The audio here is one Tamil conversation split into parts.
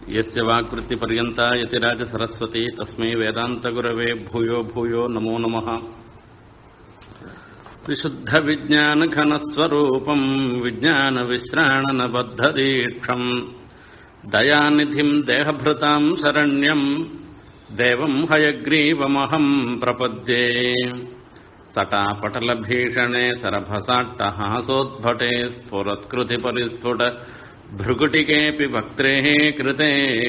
यस्य वाक्वृत्तिपर्यन्ता यतिराजसरस्वती तस्मै वेदान्तगुरवे भूयो भूयो नमो नमः विशुद्धविज्ञानघनस्वरूपम् विज्ञानविश्राणनबद्धदीक्षम् दयानिधिम् देहभृताम् शरण्यम् देवम् हयग्रीवमहम् प्रपद्ये तटापटलभीषणे सरभसाट्टहासोद्भटे स्फुरत्कृतिपरिस्फुट भृगुटिकेऽपि वक्त्रेः कृते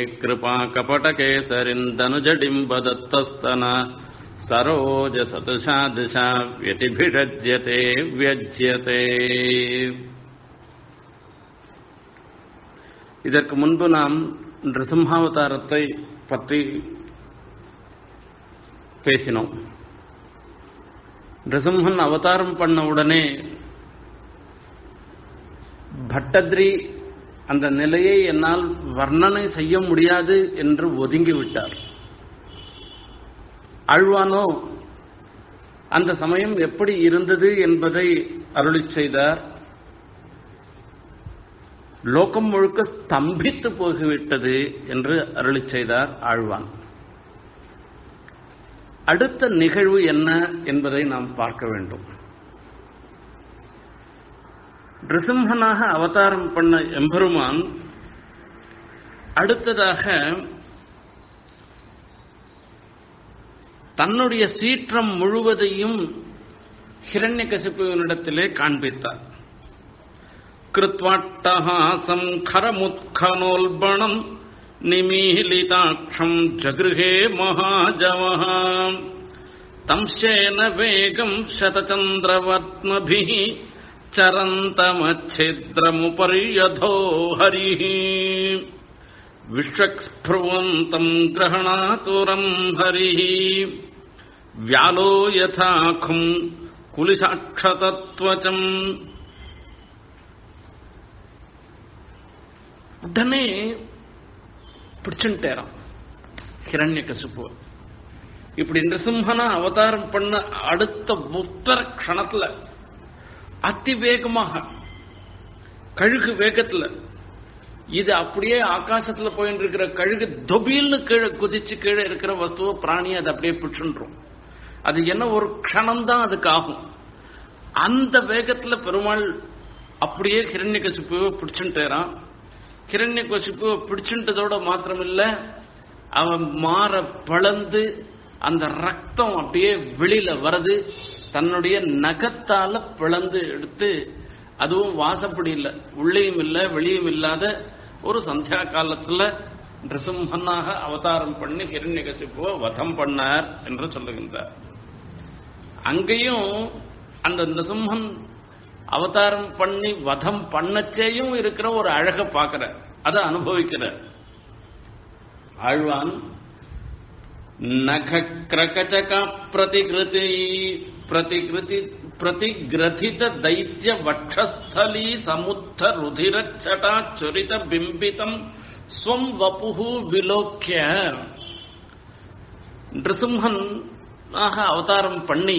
कृपाकपटकेसरिन्दनुजडिम्बदत्तस्तन सरोजसदृशादृशा व्यतिभिषज्यते व्यज्यते இதற்கு முன்பு நாம் நிருசிம்ஹாவதாரத்தை பற்றி பேசினோம் நிருசிம்ஹன் அவதாரம் பண்ண உடனே பட்டத்ரி அந்த நிலையை என்னால் வர்ணனை செய்ய முடியாது என்று ஒதுங்கிவிட்டார் ஆழ்வானோ அந்த சமயம் எப்படி இருந்தது என்பதை அருளி செய்தார் லோகம் முழுக்க ஸ்தம்பித்து போய்விட்டது என்று அருளி செய்தார் ஆழ்வான் அடுத்த நிகழ்வு என்ன என்பதை நாம் பார்க்க வேண்டும் நிருசிம்ஹனாக அவதாரம் பண்ண எம்பெருமான் அடுத்ததாக தன்னுடைய சீற்றம் முழுவதையும் ஹிரண்யகசிப்புவனிடத்திலே காண்பித்தார் கிருத்வாட்டஹாசம் கரமுத்கனோல்பணம் நிமீலிதாட்சம் ஜகிருகே மகாஜவः தம்சேன வேகம் சதச்சந்திரவத்மபிः चरन्तमच्छिद्रमुपर्यधो हरिः विश्वक्स्पृवन्तम् ग्रहणातुरम् हरिः व्यालो यथाखुम् குலிசாட்சதத்துவச்சம் உடனே பிடிச்சுட்டேறான் ஹிரண்ய கசுப்பு இப்படி நிருசிம்ஹனா அவதாரம் பண்ண அடுத்த உத்தர க்ஷணத்துல அதி வேகமாக கழுகு வேகத்துல இது அப்படியே ஆகாசத்துல போயிட்டு இருக்கிற கழுகு தொபில்னு கீழே குதிச்சு கீழே இருக்கிற வஸ்துவ பிராணி அது அப்படியே பிடிச்சுன்றோம் அது என்ன ஒரு க்ஷணம் தான் அதுக்கு ஆகும் அந்த வேகத்துல பெருமாள் அப்படியே ஹிரண்ய கசிப்புவை பிடிச்சுட்டேறான் ஹிரண்ய கசிப்புவை பிடிச்சுட்டதோட மாத்திரம் இல்ல அவன் மாற பழந்து அந்த ரத்தம் அப்படியே வெளியில வருது தன்னுடைய நகத்தால பிளந்து எடுத்து அதுவும் வாசப்படி இல்லை உள்ளேயும் இல்லை வெளியும் இல்லாத ஒரு சந்தியா காலத்துல நிருசிம்ஹனாக அவதாரம் பண்ணி ஹிரண்யகசிப்புவை வதம் பண்ணார் என்று சொல்லுகின்றார் அங்கேயும் அந்த நிருசிம்ஹன் அவதாரம் பண்ணி வதம் பண்ணச்சேயும் இருக்கிற ஒரு அழக பார்க்கிற அதை அனுபவிக்கிற ஆழ்வான் நகிரகச்சக பிரதிகிருதி प्रतिकृति प्रतिग्रथित दैत्य वक्षस्थली समुत्थ रुधिर छटा चुरित बिंबितम स्वम वपुहु विलोक्य நிருசிம்ஹன் ஆக அவதாரம் பண்ணி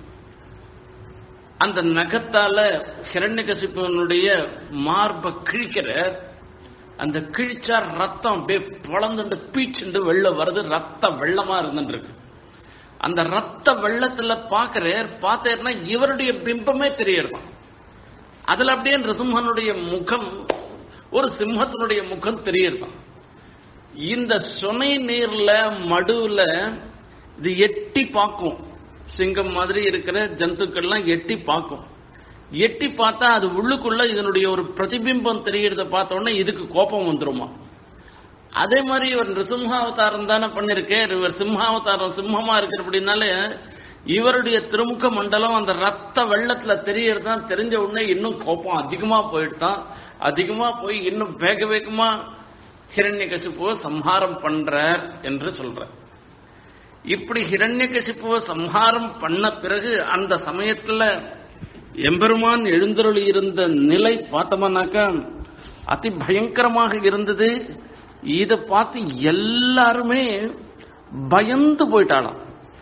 அந்த நகத்தால ஹிரண்யகசிப்பனுடைய மார்ப கிழிக்கிற அந்த கிழிச்சா ரத்தம் அப்படியே பிளந்துட்டு பீச்சுண்டு வெள்ள வருது ரத்த வெள்ளமா இருந்துட்டு இருக்கு அந்த ரத்த வெள்ளத்துல பாக்குறார் பார்த்தேர்னா இவருடைய பிம்பமே தெரியறான் அதுல அப்படியே நிருசிம்ஹனுடைய முகம் ஒரு சிம்மத்தினுடைய முகம் தெரியறான் இந்த சுனை நீர்ல மடுவுல இது எட்டி பார்க்கும் சிங்கம் மாதிரி இருக்கிற ஜந்துக்கள்லாம் எட்டி பார்க்கும் எட்டி பார்த்தா அது உள்ளுக்குள்ள இதனுடைய ஒரு பிரதிபிம்பம் தெரியறத பார்த்த உடனே இதுக்கு கோபம் வந்துருமா அதே மாதிரி இவர் நிருசிம்ஹாவதாரம் தானே பண்ணிருக்கார் இவர் சிம்ஹாவதாரம் சிம்மமா இருக்கிறபடினால இவருடைய திருமுக மண்டலம் அந்த ரத்த வெள்ளத்துல தெரியறதான் தெரிஞ்ச உடனே இன்னும் கோபம் அதிகமா போயிடுதான் அதிகமா போய் இன்னும் வேக வேகமா ஹிரண்ய கசிப்புவை சம்ஹாரம் பண்றார் என்று சொல்ற இப்படி ஹிரண்ய கசிப்புவை சம்ஹாரம் பண்ண பிறகு அந்த சமயத்துல எம்பெருமான் எழுந்தருளி இருந்த நிலை பார்த்தோம்னாக்கா அதி பயங்கரமாக இருந்தது இதை பார்த்து எல்லாருமே பயந்து போயிட்டாளாம்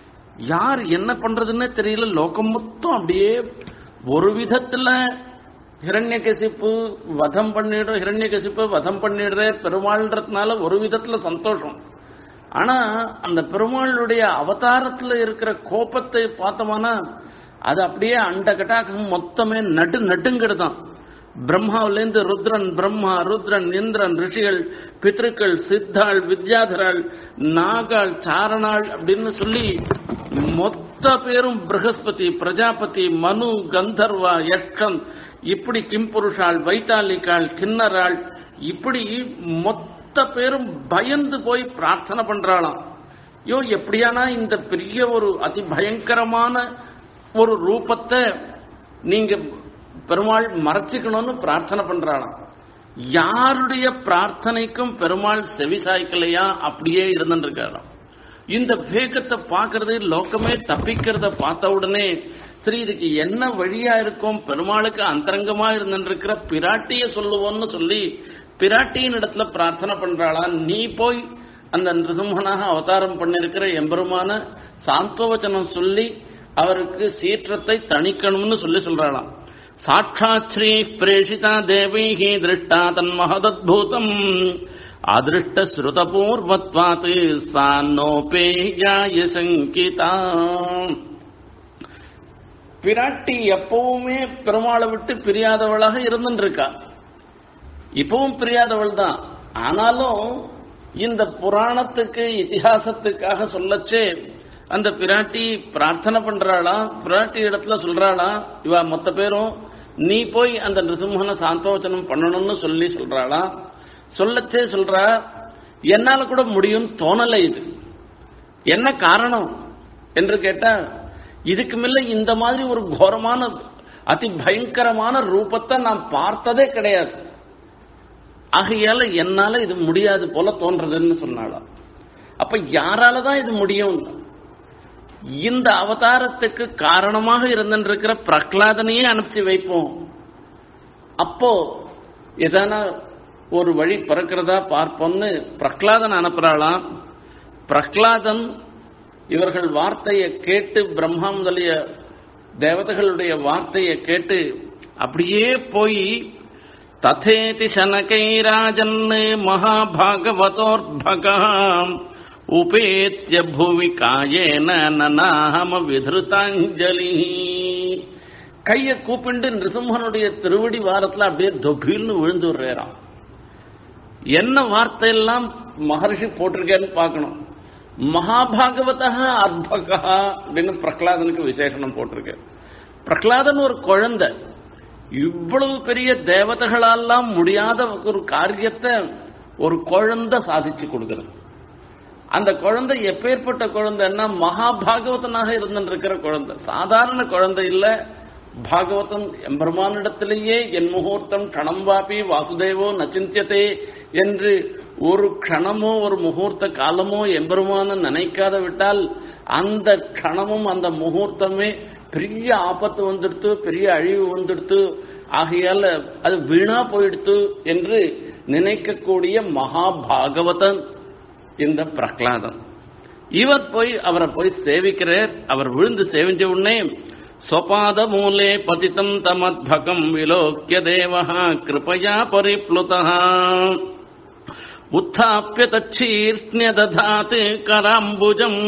யார் என்ன பண்றதுன்னே தெரியல லோகம் மொத்தம் அப்படியே ஒரு விதத்துல ஹிரண்யகசிப்பு வதம் பண்ணிடுற ஹிரண்யகசிப்பு வதம் பண்ணிடுற பெருமாள்ன்றதுனால ஒரு விதத்துல சந்தோஷம் ஆனா அந்த பெருமாளுடைய அவதாரத்துல இருக்கிற கோபத்தை பார்த்தோம்னா அது அப்படியே அண்ட கட்டாகம் மொத்தமே நடு நடுங்கிறதான் பிரம்மாவிலேருந்து ருத்ரன் பிரம்மா ருத்ரன் இந்திரன் ரிஷிகள் பித்ருக்கள் சித்தாள் வித்யாதராள் நாகாள் சாரணாள் அப்படின்னு சொல்லி மொத்த பேரும் பிரகஸ்பதி பிரஜாபதி மனு கந்தர்வா யட்சம் இப்படி கிம்புருஷாள் வைத்தாலிகாள் கிண்ணறாள் இப்படி மொத்த பேரும் பயந்து போய் பிரார்த்தனை பண்றாளாம் ஐயோ எப்படியானா இந்த பெரிய ஒரு அதி பயங்கரமான ஒரு ரூபத்தை நீங்க பெருமாள் மறைச்சுக்கணும்னு பிரார்த்தனை பண்றாளாம் யாருடைய பிரார்த்தனைக்கும் பெருமாள் செவி சாய்க்கலையா அப்படியே இருந்துருக்காராம் இந்த வேகத்தை பார்க்கறது லோக்கமே தப்பிக்கிறத பார்த்த உடனே சரி இதுக்கு என்ன வழியா இருக்கும் பெருமாளுக்கு அந்தரங்கமா இருந்திருக்கிற பிராட்டிய சொல்லுவோம்னு சொல்லி பிராட்டியின் இடத்துல பிரார்த்தனை பண்றாளா நீ போய் அந்த நிருசிம்மனாக அவதாரம் பண்ணிருக்கிற எம்பெருமான சாந்தோவச்சனம் சொல்லி அவருக்கு சீற்றத்தை தணிக்கணும்னு சொல்லி சொல்றாளாம் சாட்சாத் ஸ்ரீ பிரேஷிதா தேவைஹி திருஷ்டா தன் மகதத்பூதம் அதிருஷ்ட ஸ்ருதபூர்வத்வாத் சான்னோபேயாய சங்கிதா பிராட்டி எப்பவுமே பெருமாளை விட்டு பிரியாதவளாக இருந்துருக்கா இப்பவும் பிரியாதவள் தான் ஆனாலும் இந்த புராணத்துக்கு இதிகாசத்துக்காக சொல்லச்சே அந்த பிராட்டி பிரார்த்தனை பண்றாளா பிராட்டி இடத்துல சொல்றாளா இவ மொத்த பேரும் நீ போய் அந்த நிருசிம்மனை சாந்தோச்சனம் பண்ணணும்னு சொல்லி சொல்றாளா சொல்லச்சே சொல்றா என்னால கூட முடியும் தோணலை இது என்ன காரணம் என்று கேட்டா இதுக்கு மேல இந்த மாதிரி ஒரு கோரமான அதி பயங்கரமான ரூபத்தை நான் பார்த்ததே கிடையாது ஆகையால என்னால இது முடியாது போல தோன்றதுன்னு சொன்னாலாம் அப்ப யாரால தான் இது முடியும் இந்த அவதாரத்துக்கு காரணமாக இருந்திருக்கிற பிரகலாதனையே அனுப்பிச்சு வைப்போம் அப்போ எதான ஒரு வழி பிறக்கிறதா பார்ப்போம்னு பிரகலாதன் அனுப்புறாளாம் பிரகலாதன் இவர்கள் வார்த்தையை கேட்டு பிரம்மா முதலிய தேவதைகளுடைய வார்த்தையை கேட்டு அப்படியே போய் ததேதி சனகைராஜன் மகாபாகவதோர்பகாம் உபேத்திய புவி காயேன நனாம விதிருதாஞ்சலி கைய கூப்பிண்டு நிருசிம்மனுடைய திருவடி வாரத்துல அப்படியே தொபில்னு விழுந்து விடுறாராம் என்ன வார்த்தையெல்லாம் மகர்ஷி போட்டிருக்கேன்னு பார்க்கணும் மகாபாகவதா அர்பகா அப்படின்னு பிரகலாதனுக்கு விசேஷனம் போட்டிருக்கு பிரகலாதன் ஒரு குழந்தை இவ்வளவு பெரிய தேவதைகளெல்லாம் முடியாத ஒரு காரியத்தை ஒரு குழந்தை சாதிச்சு கொடுக்கிறது அந்த குழந்தை எப்பேற்பட்ட குழந்தைன்னா மகாபாகவதனாக இருந்திருக்கிற குழந்தை சாதாரண குழந்தை இல்ல பாகவதன் எம்பெருமானிடத்திலேயே என் முகூர்த்தம் க்ஷணம் வாபி வாசுதேவோ நச்சிந்தியதே என்று ஒரு க்ஷணமோ ஒரு முகூர்த்த காலமோ எம்பெருமான நினைக்காத விட்டால் அந்த க்ஷணமும் அந்த முகூர்த்தமே பெரிய ஆபத்து வந்துடுத்து பெரிய அழிவு வந்துடுத்து ஆகையால அது வீணா போயிடுத்து என்று நினைக்கக்கூடிய மகாபாகவதன் இந்த பிரகலாதன் இவர் போய் அவரை போய் சேவிக்கிறார் அவர் விழுந்து சேவிஞ்ச உடனே ஸ்வபாத மூலே பதிதம் தமத்பகம் விலோக்கிய தேவஹா கிருபயா பரிப்ளுதா உத்தாப்பிய தச்சீர்ஷ்ணிய ததாத் கராம்புஜம்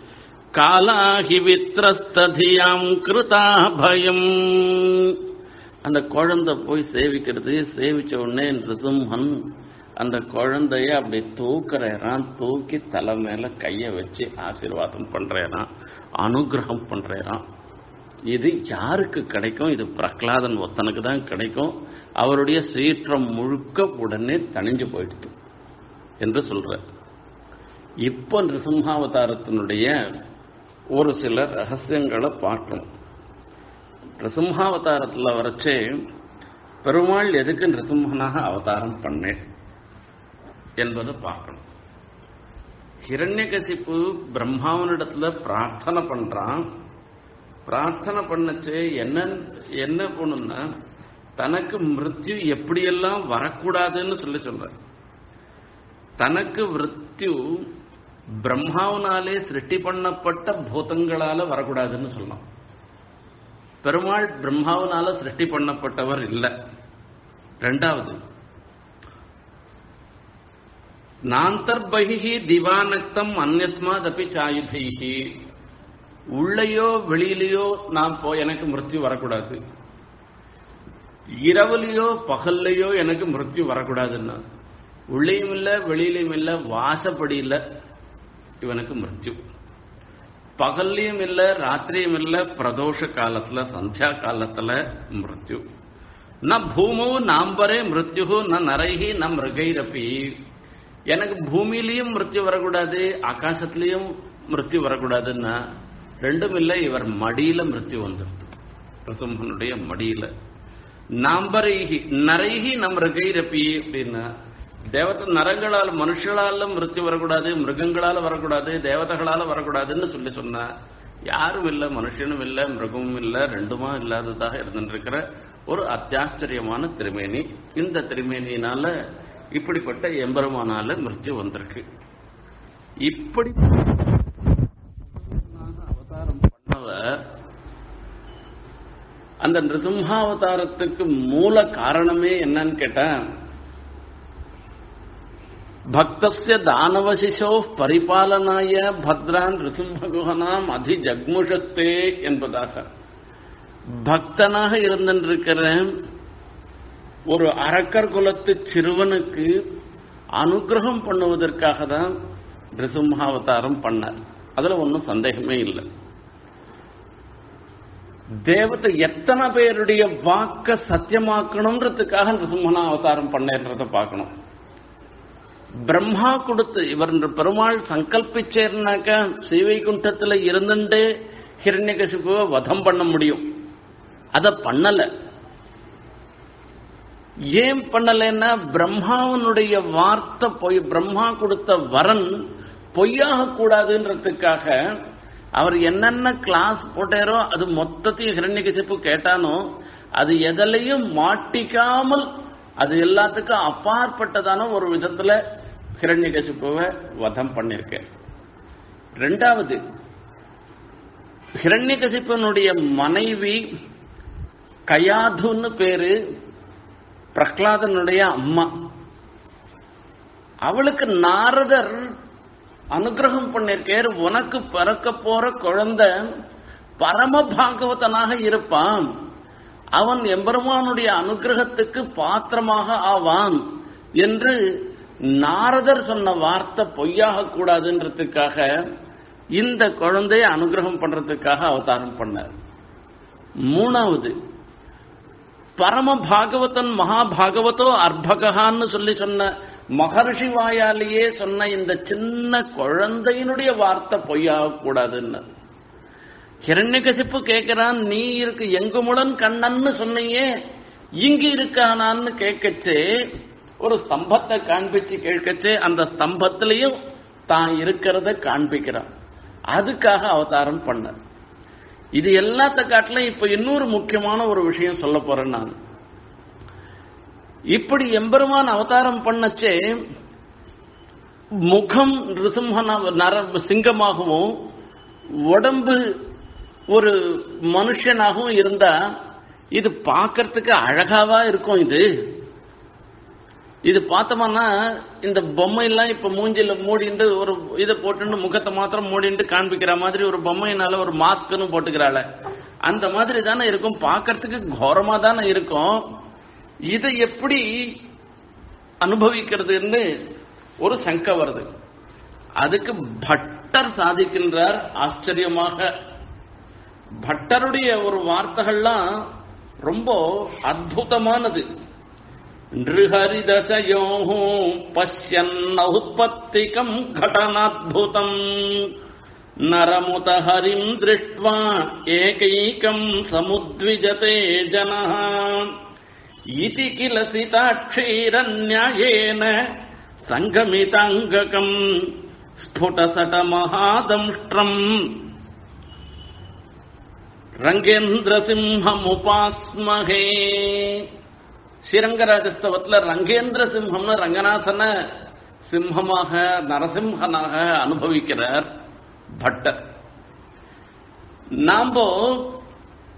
காலாஹி வித்ரஸ்ததியாம் கிருதா பயம் அந்த குழந்தை போய் சேவிக்கிறது சேவிச்ச உடனே ரிசும்ஹன் அந்த குழந்தைய அப்படி தூக்குறான் தூக்கி தலை மேல கைய வச்சு ஆசீர்வாதம் பண்றான் அனுகிரகம் பண்றான் இது யாருக்கு கிடைக்கும் இது பிரகலாதன் ஒத்தனுக்கு தான் கிடைக்கும் அவருடைய சீற்றம் முழுக்க உடனே தணிஞ்சு போயிடுது என்று சொல்ற இப்போ நிருசிம்ஹாவதாரத்தினுடைய ஒரு சில ரகசியங்களை பார்க்கணும் நிருசிம்ஹாவதாரத்தில் வரைச்சே பெருமாள் எதுக்கு நிருசிம்மனாக அவதாரம் பண்ணேன் என்பதை பார்க்கணும் ஹிரண்யகசிப்பு பிரம்மாவனிடத்துல பிரார்த்தனை பண்றான் பிரார்த்தனை பண்ணச்சு என்ன என்ன பண்ணுன்னா தனக்கு மிருத்யு எப்படியெல்லாம் வரக்கூடாதுன்னு சொல்லி சொல்ற தனக்கு மிருத்யு பிரம்மாவனாலே சிருஷ்டி பண்ணப்பட்ட பூதங்களால வரக்கூடாதுன்னு சொல்லலாம் பெருமாள் பிரம்மாவனால சிருஷ்டி பண்ணப்பட்டவர் இல்லை ரெண்டாவது நாந்தர்பகி திவானக்தம் அந்நஸ்மாத் அப்பி சாயுதைகி உள்ளேயோ வெளியிலேயோ நான் போ எனக்கு மிருத்யு வரக்கூடாது இரவுலையோ பகல்லையோ எனக்கு மிருத்யு வரக்கூடாதுன்னா உள்ளேயும் இல்லை வெளியிலையும் இல்லை வாசப்படியில் இவனுக்கு மிருத்யு பகல்லையும் இல்லை ராத்திரியும் இல்லை பிரதோஷ காலத்துல சந்தியா காலத்துல மிருத்யு ந பூமோ நாம்பரே மிருத்யு ந நரைகி ந மிருகைரப்பி எனக்கு பூமியிலையும் மிருத்யு வரக்கூடாது ஆகாசத்திலையும் மிருத்யு வரக்கூடாதுன்னா ரெண்டும் இல்லை இவர் மடியில மிருத்யு வந்துடுது பிரசம்மனுடைய மடியில நாம்பரைகி நரைகி நம் மிருகைரப்பி அப்படின்னா தேவத நரங்களால் மனுஷங்களால மிருத்தி வரக்கூடாது மிருகங்களால வரக்கூடாது தேவதைகளால வரக்கூடாதுன்னு சொல்லி சொன்னா யாரும் இல்லை மனுஷனும் இல்லை மிருகமும் இல்லை ரெண்டுமா இல்லாததாக இருந்துருக்கிற ஒரு அத்தியாச்சரியமான திருமேனி இந்த திருமேனியினால இப்படிப்பட்ட எம்பெருமானால மிருத்தி வந்திருக்கு இப்படி அவதாரம் பண்ணவர் அந்த நிருசிம்ஹாவதாரத்துக்கு மூல காரணமே என்னன்னு கேட்டா பக்தஸ்ய தானவசிஷோ பரிபாலனாய பத்ரான் ரிசிம்மகுகனாம் அதி ஜக்முஷஸ்தே என்பதாக பக்தனாக இருந்திருக்கிற ஒரு அரக்கர் குலத்து சிறுவனுக்கு அனுகிரகம் பண்ணுவதற்காக தான் ரிசிம்ஹாவதாரம் பண்ணார் அதுல ஒன்றும் சந்தேகமே இல்லை தேவத்தை எத்தனை பேருடைய வாக்க சத்தியமாக்கணுன்றதுக்காக நிருசிம்மனா அவதாரம் பண்ணேன்றத பார்க்கணும் பிரம்மா கொடுத்து இவர் பெருமாள் சங்கல்பிச்சேர்னாக்க ஸ்ரீவைகுண்டத்தில் இருந்துட்டு ஹிரண்யகசிபுவை வதம் பண்ண முடியும் அத பண்ணல ஏன் பண்ணலைன்னா பிரம்மாவனுடைய வார்த்தை பொய் பிரம்மா கொடுத்த வரன் பொய்யாக கூடாதுன்றதுக்காக அவர் என்னென்ன கிளாஸ் போட்டாரோ அது மொத்தத்தையும் ஹிரண்யகசிப்பு கேட்டானோ அது எதிலையும் மாட்டிக்காமல் அது எல்லாத்துக்கும் அப்பாற்பட்டதான ஒரு விதத்துல ஹிரண்யகசிப்புவை வதம் பண்ணிருக்கேன் ரெண்டாவது ஹிரண்யகசிப்பனுடைய மனைவி கயாதுன்னு பேரு பிரகலாதனுடைய அம்மா அவளுக்கு நாரதர் அனுகிரகம் பண்ணிருக்கார் உனக்கு பிறக்க போற குழந்தை பரம பாகவதனாக இருப்பான் அவன் எம்பெருமானுடைய அனுகிரகத்துக்கு பாத்திரமாக ஆவான் என்று நாரதர் சொன்ன வார்த்தை பொய்யாக கூடாதுன்றதுக்காக இந்த குழந்தைய அனுகிரகம் பண்றதுக்காக அவதாரம் பண்ணார் மூணாவது பரம பாகவதன் மகாபாகவதோ அர்ப்பகான்னு சொல்லி சொன்ன மகர்ஷி வாயாலேயே சொன்ன இந்த சின்ன குழந்தையினுடைய வார்த்தை பொய்யாக கூடாதுன்னு ஹிரண்யகசிப்பு கேட்கிறான் நீ இருக்கு எங்குமுடன் கண்ணன்னு சொன்னியே இங்கு இருக்கானான்னு கேட்கச்சே ஒரு ஸ்தம்பத்தை காண்பிச்சு கேட்கச்சே அந்த ஸ்தம்பத்திலையும் தான் இருக்கிறத காண்பிக்கிறான் அதுக்காக அவதாரம் பண்ண இது எல்லாத்த காட்டிலும் இப்ப இன்னொரு முக்கியமான ஒரு விஷயம் சொல்ல போறேன் நான் இப்படி எம்பெருமான் அவதாரம் பண்ணச்சே முகம் ரிசிம்ஹனா நர சிங்கமாகவும் உடம்பு ஒரு மனுஷனாகவும் இருந்தா இது பார்க்கறதுக்கு அழகாவா இருக்கும் இது இது பார்த்தோம்னா இந்த பொம்மையெல்லாம் இப்ப மூஞ்சில மூடிண்டு ஒரு இதை போட்டுட்டு முகத்தை மாத்திரம் மூடிண்டு காண்பிக்கிற மாதிரி ஒரு பொம்மையினால ஒரு மாஸ்க்னு போட்டுக்கிறாள் அந்த மாதிரி தானே இருக்கும் பார்க்கறதுக்கு கோரமா தானே இருக்கும் இதை எப்படி அனுபவிக்கிறதுன்னு ஒரு சங்க வருது அதுக்கு பட்டர் சாதிக்கின்றார் ஆச்சரியமாக பட்டருடைய ஒரு வார்த்தைகள்லாம் ரொம்ப அற்புதமானது நிருஹரிதசயோ பசியன்னௌத்பத்திகம் கடனாத்புதம் நரமுத ஹரிம் திருஷ்டுவா ஏகைக்கம் சமுத்விஜதே ஜனः இதி கில சிதாட்சீரநியாயேன சங்கமிதாங்ககம் ஸ்புடசட மகாதம்ஷ்ட்ரம் ரங்கேந்திரசிம்ஹமுபாஸ்மகே ஸ்ரீரங்கராஜஸ்தவத்தில் ரங்கேந்திர சிம்ஹம்னு ரங்கநாதன சிம்மமாக நரசிம்ஹனாக அனுபவிக்கிறார் பட்டர் நாம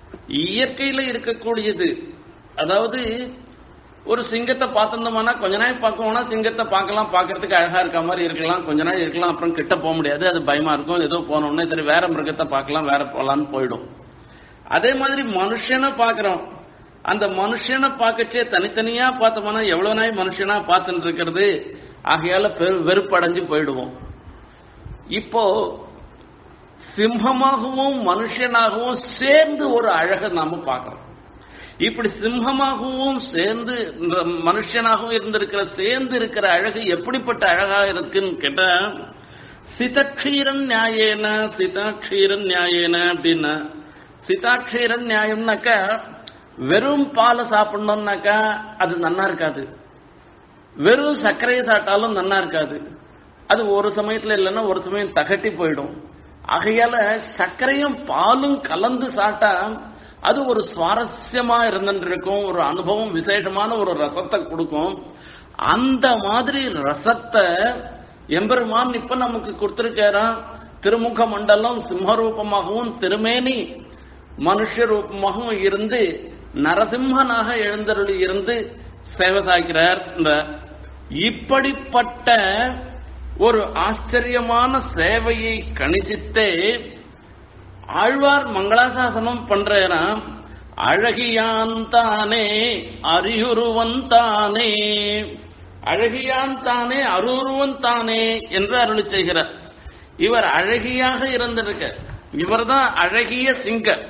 இயற்கையில இருக்கக்கூடியது அதாவது ஒரு சிங்கத்தை பார்த்திருந்தோம்னா கொஞ்ச நாள் பார்க்கணும்னா சிங்கத்தை பார்க்கலாம் பார்க்கறதுக்கு அழகா இருக்க மாதிரி இருக்கலாம் கொஞ்ச நாள் இருக்கலாம் அப்புறம் கிட்ட போக முடியாது அது பயமா இருக்கும் ஏதோ போனோம்னே சரி வேற மிருகத்தை பார்க்கலாம் வேற போலான்னு போயிடும் அதே மாதிரி மனுஷனை பார்க்கிறோம் அந்த மனுஷனை பார்க்கச்சே தனித்தனியா பார்த்தோம்னா எவ்வளவு நாள் மனுஷனா பார்த்துட்டு இருக்கிறது ஆகையால பெரு- வெறுப்படைஞ்சு போயிடுவோம் இப்போ சிம்மமாகவும் மனுஷனாகவும் சேர்ந்து ஒரு அழகை நாம பார்க்கிறோம் இப்படி சிம்மமாகவும் சேர்ந்து இந்த மனுஷனாகவும் இருந்திருக்கிற சேர்ந்து இருக்கிற அழகு எப்படிப்பட்ட அழகா இருக்குன்னு கேட்டா சிதக்ஷீரன் நியாயேன சிதாட்சீரன் நியாயேன அப்படின்னா சிதாட்சீரன் நியாயம்னாக்கா வெறும் பாலை சாப்பிடணும்னாக்கா அது நன்னா இருக்காது வெறும் சர்க்கரையை சாப்பிட்டாலும் நன்னா இருக்காது அது ஒரு சமயத்துல இல்லைன்னா ஒரு சமயம் தகட்டி போயிடும் ஆகையால சர்க்கரையும் பாலும் கலந்து சாப்பிட்டா அது ஒரு சுவாரஸ்யமா இருந்துட்டு இருக்கும் ஒரு அனுபவம் விசேஷமான ஒரு ரசத்தை கொடுக்கும் அந்த மாதிரி ரசத்தை எம்பெருமான் இப்ப நமக்கு கொடுத்திருக்காராம் திருமுக மண்டலம் சிம்மரூபமாகவும் திருமேனி மனுஷ ரூபமாகவும் இருந்து நரசிம்மனாக எழுந்தருளி இருந்து சேவை சாய்க்கிறார் என்றார். இப்படிப்பட்ட ஒரு ஆச்சரியமான சேவையை கணிசித்தே ஆழ்வார் மங்களாசாசனம் பண்றாராம் அழகியான் தானே அரியுருவன் தானே அழகியான் தானே அருருவன் தானே என்று அருளி செய்கிறார் இவர் அழகியாக இருந்திருக்க இவர்தான் அழகிய சிங்கர்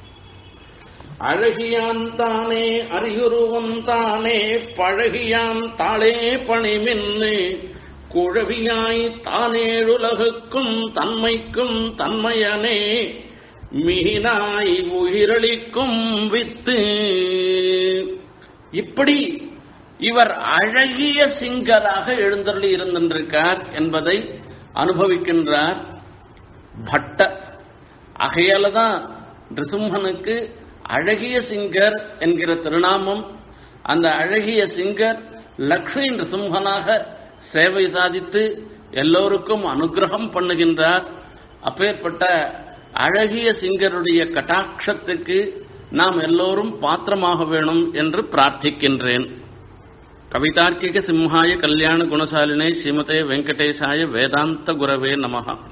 அழகியான் தானே அரியுருவன் தானே பழகியான் தாளே பணிமின்னு குழவியாய் தானேழுலகுக்கும் தன்மைக்கும் தன்மையனே மீனாய் உயிரளிக்கும் வித்து இப்படி இவர் அழகிய சிங்கராக எழுந்தருளி இருந்திருக்கார் என்பதை அனுபவிக்கின்றார் பட்ட ஆகையால தான் நிருசிம்மனுக்கு அழகிய சிங்கர் என்கிற திருநாமம் அந்த அழகிய சிங்கர் லக்ஷ்மி நிருசிம்மனாக சேவை சாதித்து எல்லோருக்கும் அனுகிரகம் பண்ணுகின்றார் அப்பேற்பட்ட அழகிய சிங்கருடைய கட்டாட்சத்துக்கு நாம் எல்லோரும் பாத்திரமாக வேணும் என்று பிரார்த்திக்கின்றேன் கவிதார்க்கிக சிம்ஹாய கல்யாண குணசாலினே ஸ்ரீமதே வெங்கடேசாய வேதாந்த குரவே நமஹா